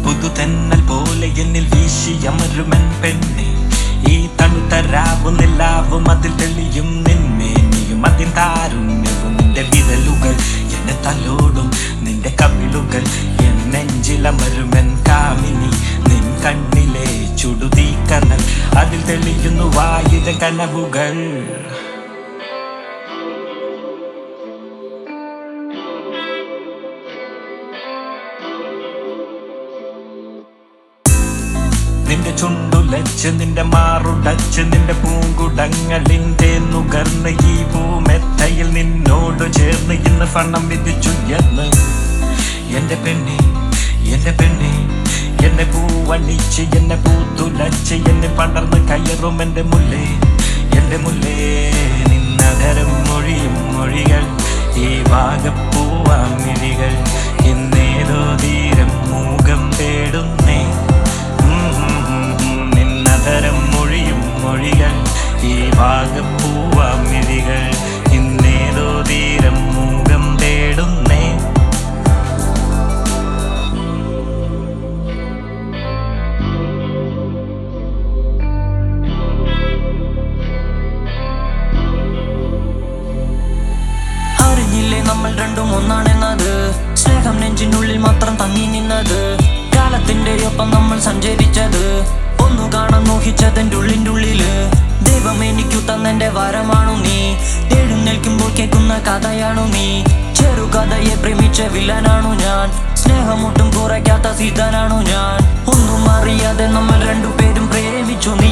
പുതുതെന്നൽ പോലെ എന്നിൽ വീശിയമരുമൻ പെണ്ണെ ഈ തണുത്ത രാവും നിലാവും അതിൽ തെളിയും നിന്നെ നീയും അതിൻ താരുണ്യവും നിന്റെ വിരലുകൾ എന്നെ തലോടും നിന്റെ കവിളുകൾ എൻ നെഞ്ചിലമരുമൻ കാമിനി നിൻ കണ്ണിലെ ചുടുതീക്കനൽ അതിൽ തെളിയുന്നു വായുര കനവുകൾ നിന്റെ ചുണ്ടുലച്ച് നിന്റെ മാറുടച്ച് നിന്റെ പൂങ്കുടങ്ങളിന്റെ നുകർന്ന് ഈ പൂമെത്തയിൽ നിന്നോട് ചേർന്ന് ഇന്ന് ഫണം വിധിച്ചുയർന്ന് എന്റെ പെണ്ണെ എന്റെ പെണ്ണെ എന്നെ പൂവണിച്ച് എന്നെ പൂത്തുലച്ച് എന്നെ പടർന്ന് കയറും എന്റെ മുല്ലേ എന്റെ മുല്ലേ നിന്നതരം മൊഴിയും മൊഴികൾ ഈ വാഗപ്പൂവാമിഴികൾ ഇന്നേതോ തീരം മൂകം തേടുന്നേ നിന്നതരം മൊഴിയും മൊഴികൾ ഈ ഭാഗപ്പൂവാമിഴികൾ ഇന്നേതോ തീരം മൂകം തേടുന്നേ അറിഞ്ഞില്ലേ നമ്മൾ രണ്ടും ഒന്നാണെന്നത് സ്നേഹം നെഞ്ചിനുള്ളിൽ മാത്രം തങ്ങി നിന്നത് കാലത്തിന്റെ ഒപ്പം നമ്മൾ സഞ്ചരിച്ചത് ഒന്നു കാണാൻ മോഹിച്ചതിന്റെ ഉള്ളിൻ്റെ ഉള്ളില് ദൈവം എനിക്കു തന്നെന്റെ വരമാണു നീ എഴുന്നേൽക്കുമ്പോൾ കേൾക്കുന്ന കഥയാണു നീ ചെറുകഥയെ പ്രേമിച്ച വില്ലനാണു ഞാൻ സ്നേഹമൊട്ടും കുറയ്ക്കാത്ത സീതനാണു ഞാൻ ഒന്നും അറിയാതെ നമ്മൾ രണ്ടുപേരും പ്രേമിച്ചു നീ